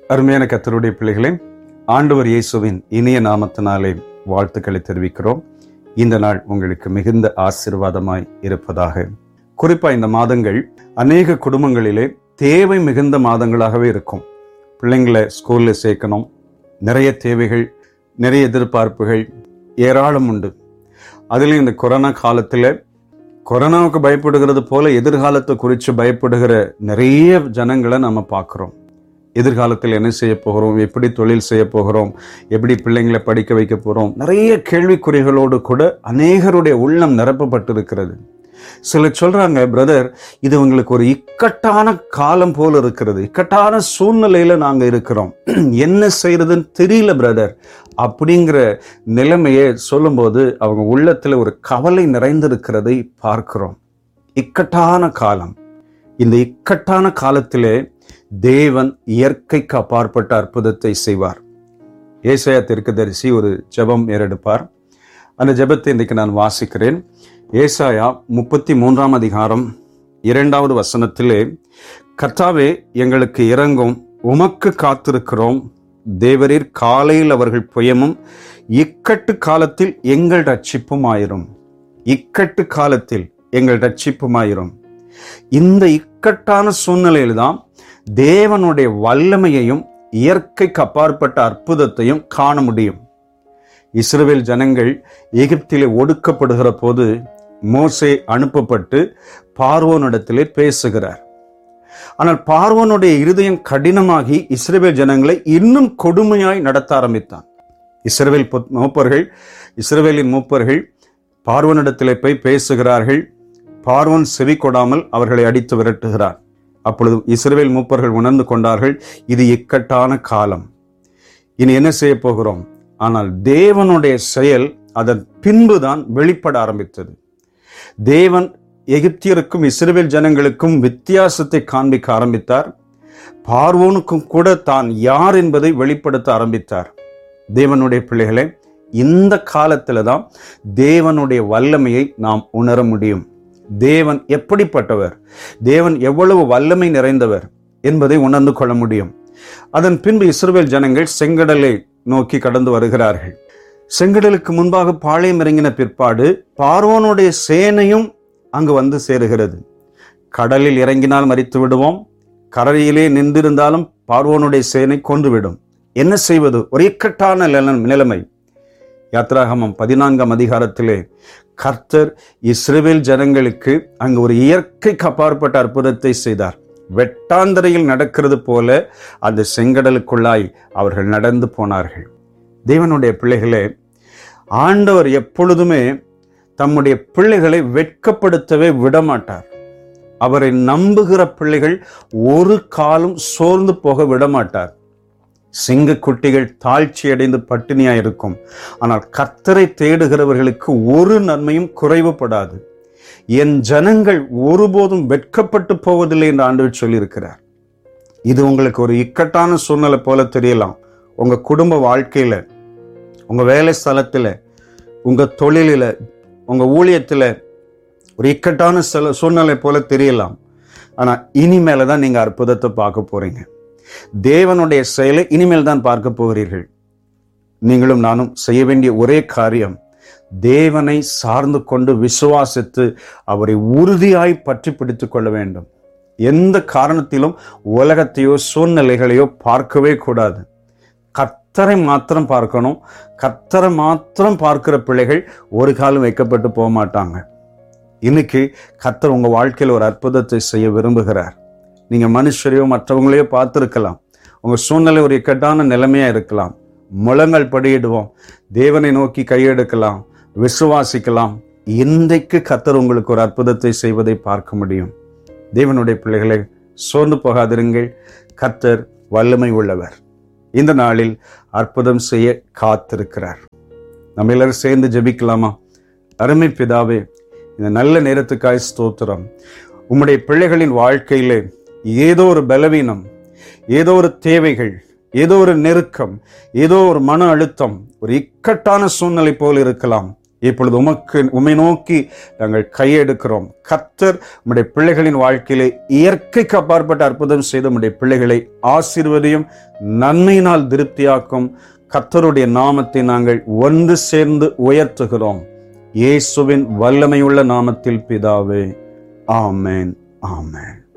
அருமையான கத்தருடைய பிள்ளைகளே ஆண்டவர் இயேசுவின் இனிய நாமத்தினாலே வாழ்த்துக்களை தெரிவிக்கிறோம் இந்த நாள் உங்களுக்கு மிகுந்த ஆசீர்வாதமாய் இருப்பதாக குறிப்பா இந்த மாதங்கள் அநேக குடும்பங்களிலே தேவை மிகுந்த மாதங்களாகவே இருக்கும் பிள்ளைங்களை ஸ்கூல்ல சேர்க்கணும் நிறைய தேவைகள் நிறைய எதிர்பார்ப்புகள் ஏராளம் உண்டு அதிலும் இந்த கொரோனா காலத்தில் கொரோனாவுக்கு பயப்படுகிறது போல எதிர்காலத்தை குறித்து பயப்படுகிற நிறைய ஜனங்களை நம்ம பார்க்குறோம் எதிர்காலத்தில் என்ன செய்ய போகிறோம் எப்படி தொழில் செய்ய போகிறோம் எப்படி பிள்ளைங்களை படிக்க வைக்க போகிறோம் நிறைய கேள்விக்குறிகளோடு கூட அநேகருடைய உள்ளம் நிரப்பப்பட்டிருக்கிறது சிலர் சொல்றாங்க பிரதர் இது உங்களுக்கு ஒரு இக்கட்டான காலம் போல இருக்கிறது இக்கட்டான சூழ்நிலையில நாங்க இருக்கிறோம் என்ன செய்யறதுன்னு தெரியல பிரதர் அப்படிங்கிற நிலைமையை சொல்லும்போது அவங்க உள்ளத்துல ஒரு கவலை நிறைந்திருக்கிறதை பார்க்கிறோம் இக்கட்டான காலம் இந்த இக்கட்டான காலத்திலே தேவன் இயற்கைக்கு அப்பாற்பட்ட அற்புதத்தை செய்வார் ஏசாயா தீர்க்கதரிசி ஒரு ஜெபம் ஏறெடுப்பார் அந்த ஜெபத்தை இன்றைக்கு நான் வாசிக்கிறேன் ஏசாயா முப்பத்தி மூன்றாம் அதிகாரம் இரண்டாவது வசனத்திலே கர்த்தாவே எங்களுக்கு இறங்கும் உமக்கு காத்திருக்கிறோம் தேவரீர் காலையில் அவர்கள் புயமும் இக்கட்டு காலத்தில் எங்கள் ரட்சிப்புமாயிரும் இக்கட்டு காலத்தில் எங்கள் ரட்சிப்புமாயிரும் இந்த இக்கட்டான சூழ்நிலையில்தான் தேவனுடைய வல்லமையையும் இயற்கைக்கு அப்பாற்பட்ட அற்புதத்தையும் காண முடியும் இஸ்ரவேல் ஜனங்கள் எகிப்திலே ஒடுக்கப்படுகிற போது மோசே அனுப்பப்பட்டு பார்வோனிடத்திலே பேசுகிறார் ஆனால் பார்வோனுடைய இருதயம் கடினமாகி இஸ்ரவேல் ஜனங்களை இன்னும் கொடுமையாய் நடத்த ஆரம்பித்தான் இஸ்ரவேல் புத்- மூப்பர்கள் இஸ்ரவேலின் மூப்பர்கள் பார்வோனிடத்திலே போய் பேசுகிறார்கள் பார்வோன் செவி கொடாமல் அவர்களை அடித்து விரட்டுகிறார் அப்பொழுது இஸ்ரவேல் மூப்பர்கள் உணர்ந்து கொண்டார்கள் இது இக்கட்டான காலம் இனி என்ன செய்ய போகிறோம் ஆனால் தேவனுடைய செயல் அதன் பின்புதான் வெளிப்பட ஆரம்பித்தது தேவன் எகிப்தியருக்கும் இஸ்ரவேல் ஜனங்களுக்கும் வித்தியாசத்தை காண்பிக்க ஆரம்பித்தார் பார்வோனுக்கும் கூட தான் யார் என்பதை வெளிப்படுத்த ஆரம்பித்தார் தேவனுடைய பிள்ளைகளே இந்த காலத்துல தான் தேவனுடைய வல்லமையை நாம் உணர முடியும் தேவன் எப்படிப்பட்டவர் தேவன் எவ்வளவு வல்லமை நிறைந்தவர் என்பதை உணர்ந்து கொள்ள முடியும் அதன் பின்பு இஸ்ரவேல் ஜனங்கள் செங்கடலை நோக்கி கடந்து வருகிறார்கள் செங்கடலுக்கு முன்பாக பாளையம் இறங்கின பிற்பாடு பார்வோனுடைய சேனையும் அங்கு வந்து சேருகிறது கடலில் இறங்கினால் மறித்து விடுவோம் கரையிலே நின்றிருந்தாலும் பார்வோனுடைய சேனை கொன்றுவிடும் என்ன செய்வது ஒரு இக்கட்டான நில- நிலைமை யாத்ராகமம் பதினான்காம் அதிகாரத்திலே கர்த்தர் இஸ்ரவேல் ஜனங்களுக்கு அங்கு ஒரு இயற்கைக்கு அப்பாற்பட்ட அற்புதத்தை செய்தார் வெட்டாந்தரையில் நடக்கிறது போல அந்த செங்கடலுக்குள்ளாய் அவர்கள் நடந்து போனார்கள் தேவனுடைய பிள்ளைகளே ஆண்டவர் எப்பொழுதுமே தம்முடைய பிள்ளைகளை வெட்கப்படுத்தவே விடமாட்டார் அவரை நம்புகிற பிள்ளைகள் ஒரு காலம் சோர்ந்து போக விடமாட்டார் சிங்கக்குட்டிகள் தாழ்ச்சி அடைந்து பட்டினியா இருக்கும் ஆனால் கர்த்தரை தேடுகிறவர்களுக்கு ஒரு நன்மையும் குறைவுபடாது என் ஜனங்கள் ஒருபோதும் வெட்கப்பட்டு போவதில்லை என்று ஆண்டவர் சொல்லியிருக்கிறார் இது உங்களுக்கு ஒரு இக்கட்டான சூழ்நிலை போல தெரியலாம் உங்க குடும்ப வாழ்க்கையில உங்க வேலை ஸ்தலத்துல உங்க தொழிலில உங்க ஊழியத்துல ஒரு இக்கட்டான சில சூழ்நிலை போல தெரியலாம் ஆனா இனிமேல தான் நீங்க அற்புதத்தை பார்க்க போறீங்க தேவனுடைய செயலை இனிமேல் தான் பார்க்க போகிறீர்கள் நீங்களும் நானும் செய்ய வேண்டிய ஒரே காரியம் தேவனை சார்ந்து கொண்டு விசுவாசித்து அவரை உறுதியாய் பற்றி பிடித்துக் கொள்ள வேண்டும் எந்த காரணத்திலும் உலகத்தையோ சூழ்நிலைகளையோ பார்க்கவே கூடாது கர்த்தரை மாத்திரம் பார்க்கணும் கர்த்தரை மாத்திரம் பார்க்கிற பிள்ளைகள் ஒரு காலம் வைக்கப்பட்டு போக மாட்டாங்க இன்னைக்கு கர்த்தர் உங்க வாழ்க்கையில் ஒரு அற்புதத்தை செய்ய விரும்புகிறார் நீங்க மனுஷரையோ மற்றவங்களையோ பார்த்துருக்கலாம் உங்க சூழ்நிலை ஒரு இக்கட்டான நிலைமையா இருக்கலாம் முழங்கள் படியிடுவோம் தேவனை நோக்கி கையெடுக்கலாம் விசுவாசிக்கலாம் இன்றைக்கு கர்த்தர் உங்களுக்கு ஒரு அற்புதத்தை செய்வதை பார்க்க முடியும் தேவனுடைய பிள்ளைகளை சோர்ந்து போகாதிருங்கள் கர்த்தர் வல்லமை உள்ளவர் இந்த நாளில் அற்புதம் செய்ய காத்திருக்கிறார் நம்ம எல்லாரும் சேர்ந்து ஜெபிக்கலாமா அருமை பிதாவே இந்த நல்ல நேரத்துக்காய் ஸ்தோத்திரம் உம்முடைய பிள்ளைகளின் வாழ்க்கையிலே ஏதோ ஒரு பலவீனம் ஏதோ ஒரு தேவைகள் ஏதோ ஒரு நெருக்கம் ஏதோ ஒரு மன அழுத்தம் ஒரு இக்கட்டான சூழ்நிலை போல் இருக்கலாம் இப்பொழுது உமக்கு உமை நோக்கி நாங்கள் கையெடுக்கிறோம் கத்தர் உம்முடைய பிள்ளைகளின் வாழ்க்கையிலே இயற்கைக்கு அப்பாற்பட்ட அற்புதம் செய்து உம்முடைய பிள்ளைகளை ஆசீர்வதியும் நன்மையினால் திருப்தியாக்கும் கத்தருடைய நாமத்தை நாங்கள் ஒன்று சேர்ந்து உயர்த்துகிறோம் இயேசுவின் வல்லமையுள்ள நாமத்தில் பிதாவே ஆமென் ஆமென்